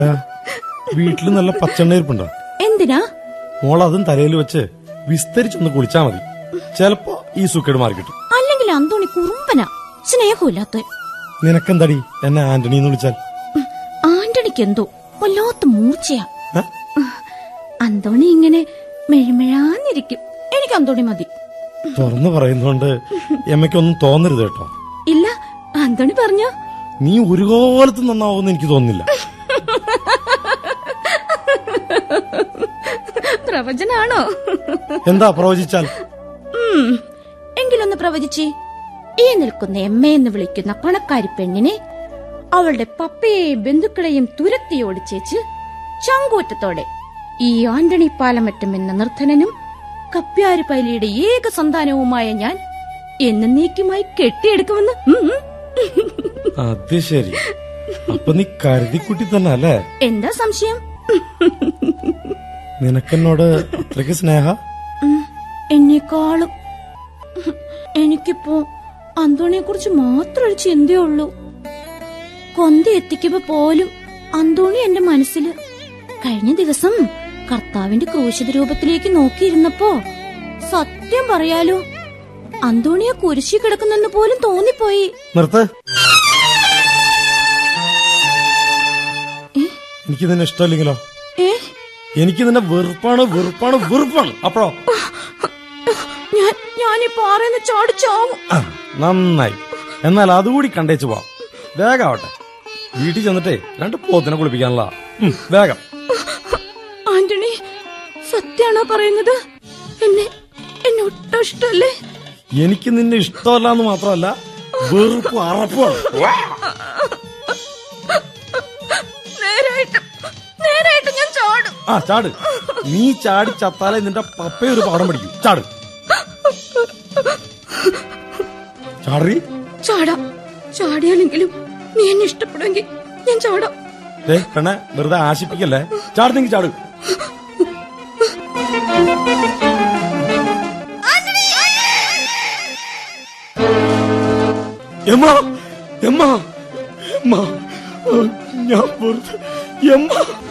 വീട്ടിൽ നല്ല പച്ചെണ്ണ ഇരിപ്പുണ്ടോ എന്തിനാ മോൾ അതും തലയിൽ വെച്ച് വിസ്തരിച്ചൊന്ന് കുളിച്ചാ മതി ചിലപ്പോ ഈ സുക്കേട് മാറി കിട്ടും അല്ലെങ്കിൽ അന്തോണി കുറുമ്പനാ സ്നേഹമില്ലാത്ത നിനക്കെന്താടി എന്നെ ആന്റണി എന്ന് വിളിച്ചാൽ ആന്റണിക്ക് എന്തോ വല്ലാത്ത മൂർച്ചയാ ഏ? അന്തോണി ഇങ്ങനെ മെഴുമെഴാന്നിരിക്കും എനിക്ക് അന്തോണി മതി തുറന്നു പറയുന്നോണ്ട് എമ്മയ്ക്കൊന്നും തോന്നരുത് കേട്ടോ ഇല്ല അന്തോണി പറഞ്ഞോ നീ ഒരു കാലത്ത് നന്നാവുമെന്ന് എനിക്ക് തോന്നുന്നില്ല പ്രവചനാണോ എന്താ പ്രവചിച്ചാൽ ഉം, എങ്കിലൊന്ന് പ്രവചിച്ചേ ഈ നിൽക്കുന്ന എമ്മ എന്ന് വിളിക്കുന്ന പണക്കാരി പെണ്ണിനെ അവളുടെ പപ്പയെയും ബന്ധുക്കളെയും തുരത്തി ഓടിച്ചേച്ച് ചങ്കൂറ്റത്തോടെ ഈ ആന്റണി പാലമറ്റം എന്ന നിർധനനും കപ്പ്യാര് പൈലിയുടെ ഏക സന്താനവുമായ ഞാൻ എന്നേക്കുമായി കെട്ടിയെടുക്കുമെന്ന് ഉം, ഉം. അത് ശരി അപ്പൊ നീ കരുതിക്കുട്ടി തന്നെ അല്ലേ എന്താ സംശയം നിനക്കെന്നോട് അത്രയ്ക്ക് സ്നേഹ ഉം, എന്നെക്കാളും എനിക്കിപ്പോ അന്തോണിയെ കുറിച്ച് മാത്രം ഒരു ചിന്തയുള്ളൂ കൊന്ത എത്തിക്കുമ്പോ പോലും അന്തോണി എന്റെ മനസ്സില് കഴിഞ്ഞ ദിവസം കർത്താവിന്റെ ക്രൂശിത രൂപത്തിലേക്ക് നോക്കിയിരുന്നപ്പോ സത്യം പറയാലോ അന്തോണിയെ കുരിശി കിടക്കുന്നെന്ന് പോലും തോന്നിപ്പോയി നിർത്ത് ഏ? എനിക്ക് നിന്നെ ഇഷ്ടമല്ലെങ്കിലോ ഏ എനിക്ക് നിന്നെ വെറുപ്പാണ് വെറുപ്പാണ് വെറുപ്പാണ് അപ്പഴോ ഞാൻ ഞാനീ പാറയെന്ന് ചാടിച്ചാവും ആ, നന്നായി എന്നാൽ അതുകൂടി കണ്ടേച്ചു പോവാം വേഗാവട്ടെ വീട്ടിൽ ചെന്നിട്ടേ രണ്ട് പോത്തിനെ കുളിപ്പിക്കാനുള്ള വേഗം ആന്റണി സത്യാണോ പറയുന്നത് എന്നെ എന്നെ ഒട്ടും ഇഷ്ടല്ലേ എനിക്ക് നിന്നെ ഇഷ്ടമല്ല എന്ന് മാത്രമല്ല വെറുപ്പ് അറപ്പാണ് നേരായിട്ട് നേരായിട്ട് ഞാൻ ചാടും ആ ചാട് നീ ചാടി ചത്താലേ നിന്റെ പപ്പ ഒരു പാഠം പഠിക്കും ചാട് ചാടി ചാടാം ചാടിയാലെങ്കിലും നീ എന്നെ ഇഷ്ടപ്പെടുമെങ്കിൽ ഞാൻ ചാടാം ഏ പെണ്ണെ വെറുതെ ആശിപ്പിക്കല്ലേ ചാടുന്നെങ്കിൽ ചാട് എമ്മ എമ്മ എമ്മ ഞാൻ വെറുതെ എമ്മ